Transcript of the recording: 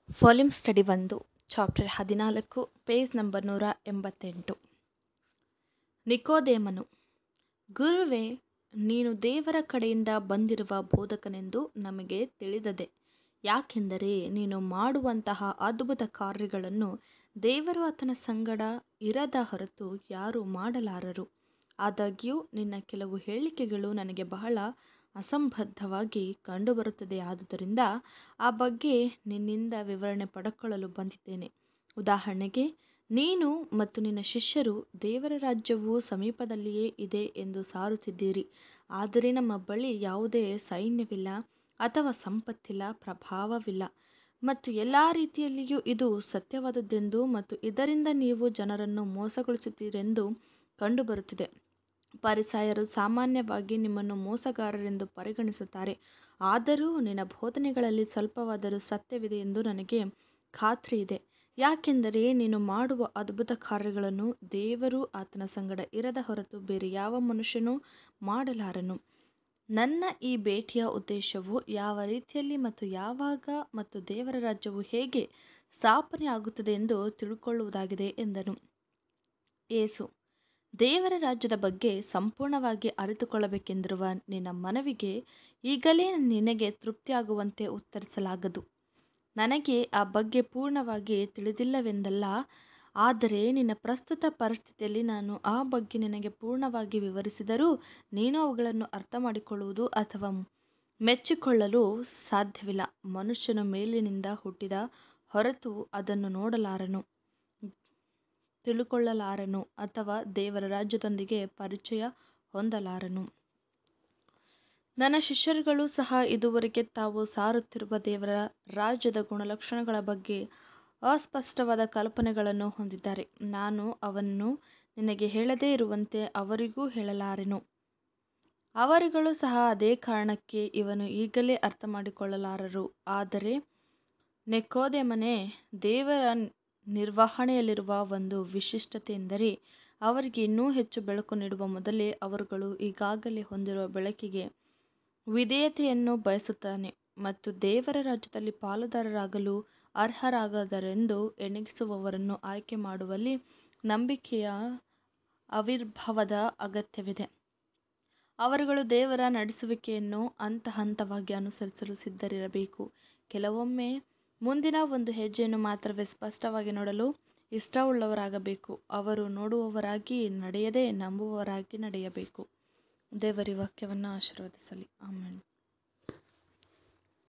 volume study ಒಂದು chapter ಹದಿನಾಲ್ಕು page number ನೂರ ಎಂಬತ್ತೆಂಟು ನಿಕೋದೇಮನು ಗುರುವೇ ನೀನು ದೇವರ ಕಡೆಯಿಂದ ಬಂದಿರುವ ಬೋಧಕನೆಂದು ನಮಗೆ ತಿಳಿದದೆ ಯಾಕೆಂದರೆ ನೀನು ಮಾಡುವಂತಹ ಅದ್ಭುತ ಕಾರ್ಯಗಳನ್ನು ದೇವರು ಆತನ ಸಂಗಡ ಇರದ ಹೊರತು ಯಾರೂ ಮಾಡಲಾರರು ಆದಾಗ್ಯೂ ನಿನ್ನ ಕೆಲವು ಹೇಳಿಕೆಗಳು ನನಗೆ ಬಹಳ ಅಸಂಬದ್ಧವಾಗಿ ಕಂಡುಬರುತ್ತದೆಯಾದುದರಿಂದ ಆ ಬಗ್ಗೆ ನಿನ್ನಿಂದ ವಿವರಣೆ ಪಡೆದುಕೊಳ್ಳಲು ಬಂದಿದ್ದೇನೆ ಉದಾಹರಣೆಗೆ ನೀನು ಮತ್ತು ನಿನ್ನ ಶಿಷ್ಯರು ದೇವರ ರಾಜ್ಯವು ಸಮೀಪದಲ್ಲಿಯೇ ಇದೆ ಎಂದು ಸಾರುತ್ತಿದ್ದೀರಿ ಆದರೆ ನಮ್ಮ ಬಳಿ ಯಾವುದೇ ಸೈನ್ಯವಿಲ್ಲ ಅಥವಾ ಸಂಪತ್ತಿಲ್ಲ ಪ್ರಭಾವವಿಲ್ಲ ಮತ್ತು ಎಲ್ಲ ರೀತಿಯಲ್ಲಿಯೂ ಇದು ಸತ್ಯವಾದದ್ದೆಂದು ಮತ್ತು ಇದರಿಂದ ನೀವು ಜನರನ್ನು ಮೋಸಗೊಳಿಸುತ್ತೀರೆಂದು ಕಂಡುಬರುತ್ತಿದೆ ಪರಿಸಾಯರು ಸಾಮಾನ್ಯವಾಗಿ ನಿಮ್ಮನ್ನು ಮೋಸಗಾರರೆಂದು ಪರಿಗಣಿಸುತ್ತಾರೆ ಆದರೂ ನಿನ್ನ ಬೋಧನೆಗಳಲ್ಲಿ ಸ್ವಲ್ಪವಾದರೂ ಸತ್ಯವಿದೆ ಎಂದು ನನಗೆ ಖಾತ್ರಿಯಿದೆ ಯಾಕೆಂದರೆ ನೀನು ಮಾಡುವ ಅದ್ಭುತ ಕಾರ್ಯಗಳನ್ನು ದೇವರು ಆತನ ಸಂಗಡ ಇರದ ಹೊರತು ಬೇರೆ ಯಾವ ಮನುಷ್ಯನೂ ಮಾಡಲಾರನು ನನ್ನ ಈ ಭೇಟಿಯ ಉದ್ದೇಶವು ಯಾವ ರೀತಿಯಲ್ಲಿ ಮತ್ತು ಯಾವಾಗ ಮತ್ತು ದೇವರ ರಾಜ್ಯವು ಹೇಗೆ ಸ್ಥಾಪನೆ ಆಗುತ್ತದೆ ಎಂದು ತಿಳ್ಕೊಳ್ಳುವುದಾಗಿದೆ ಎಂದನು ಏಸು ದೇವರ ರಾಜ್ಯದ ಬಗ್ಗೆ ಸಂಪೂರ್ಣವಾಗಿ ಅರಿತುಕೊಳ್ಳಬೇಕೆಂದಿರುವ ನಿನ್ನ ಮನವಿಗೆ ಈಗಲೇ ನಿನಗೆ ತೃಪ್ತಿಯಾಗುವಂತೆ ಉತ್ತರಿಸಲಾಗದು ನನಗೆ ಆ ಬಗ್ಗೆ ಪೂರ್ಣವಾಗಿ ತಿಳಿದಿಲ್ಲವೆಂದಲ್ಲ ಆದರೆ ನಿನ್ನ ಪ್ರಸ್ತುತ ಪರಿಸ್ಥಿತಿಯಲ್ಲಿ ನಾನು ಆ ಬಗ್ಗೆ ನಿನಗೆ ಪೂರ್ಣವಾಗಿ ವಿವರಿಸಿದರೂ ನೀನು ಅವುಗಳನ್ನು ಅರ್ಥ ಮಾಡಿಕೊಳ್ಳುವುದು ಅಥವಾ ಮೆಚ್ಚಿಕೊಳ್ಳಲು ಸಾಧ್ಯವಿಲ್ಲ ಮನುಷ್ಯನು ಮೇಲಿನಿಂದ ಹುಟ್ಟಿದ ಹೊರತು ಅದನ್ನು ನೋಡಲಾರನು ತಿಳುಕೊಳ್ಳಲಾರನು ಅಥವಾ ದೇವರ ರಾಜ್ಯದೊಂದಿಗೆ ಪರಿಚಯ ಹೊಂದಲಾರನು ನನ್ನ ಶಿಷ್ಯರುಗಳು ಸಹ ಇದುವರೆಗೆ ತಾವು ಸಾರುತ್ತಿರುವ ದೇವರ ರಾಜ್ಯದ ಗುಣಲಕ್ಷಣಗಳ ಬಗ್ಗೆ ಅಸ್ಪಷ್ಟವಾದ ಕಲ್ಪನೆಗಳನ್ನು ಹೊಂದಿದ್ದಾರೆ ನಾನು ಅವನ್ನು ನಿನಗೆ ಹೇಳದೇ ಇರುವಂತೆ ಅವರಿಗೂ ಹೇಳಲಾರೆನು ಅವರುಗಳು ಸಹ ಅದೇ ಕಾರಣಕ್ಕೆ ಇವನು ಈಗಲೇ ಅರ್ಥ ಮಾಡಿಕೊಳ್ಳಲಾರರು ಆದರೆ ನೆಕೋದೆಮನೆ ದೇವರ ನಿರ್ವಹಣೆಯಲ್ಲಿರುವ ಒಂದು ವಿಶಿಷ್ಟತೆ ಎಂದರೆ ಅವರಿಗೆ ಇನ್ನೂ ಹೆಚ್ಚು ಬೆಳಕು ನೀಡುವ ಮೊದಲೇ ಅವರುಗಳು ಈಗಾಗಲೇ ಹೊಂದಿರುವ ಬೆಳಕಿಗೆ ವಿಧೇಯತೆಯನ್ನು ಬಯಸುತ್ತಾನೆ ಮತ್ತು ದೇವರ ರಾಜ್ಯದಲ್ಲಿ ಪಾಲುದಾರರಾಗಲು ಅರ್ಹರಾಗದರೆಂದು ಎಣಿಸುವವರನ್ನು ಆಯ್ಕೆ ಮಾಡುವಲ್ಲಿ ನಂಬಿಕೆಯ ಆವಿರ್ಭಾವದ ಅಗತ್ಯವಿದೆ ಅವರುಗಳು ದೇವರ ನಡೆಸುವಿಕೆಯನ್ನು ಹಂತ ಹಂತವಾಗಿ ಅನುಸರಿಸಲು ಸಿದ್ಧರಿರಬೇಕು ಕೆಲವೊಮ್ಮೆ ಮುಂದಿನ ಒಂದು ಹೆಜ್ಜೆಯನ್ನು ಮಾತ್ರವೇ ಸ್ಪಷ್ಟವಾಗಿ ನೋಡಲು ಇಷ್ಟವುಳ್ಳವರಾಗಬೇಕು ಅವರು ನೋಡುವವರಾಗಿ ನಡೆಯದೆ ನಂಬುವವರಾಗಿ ನಡೆಯಬೇಕು ದೇವರಿ ವಾಕ್ಯವನ್ನು ಆಶೀರ್ವದಿಸಲಿ ಆಮೇಲೆ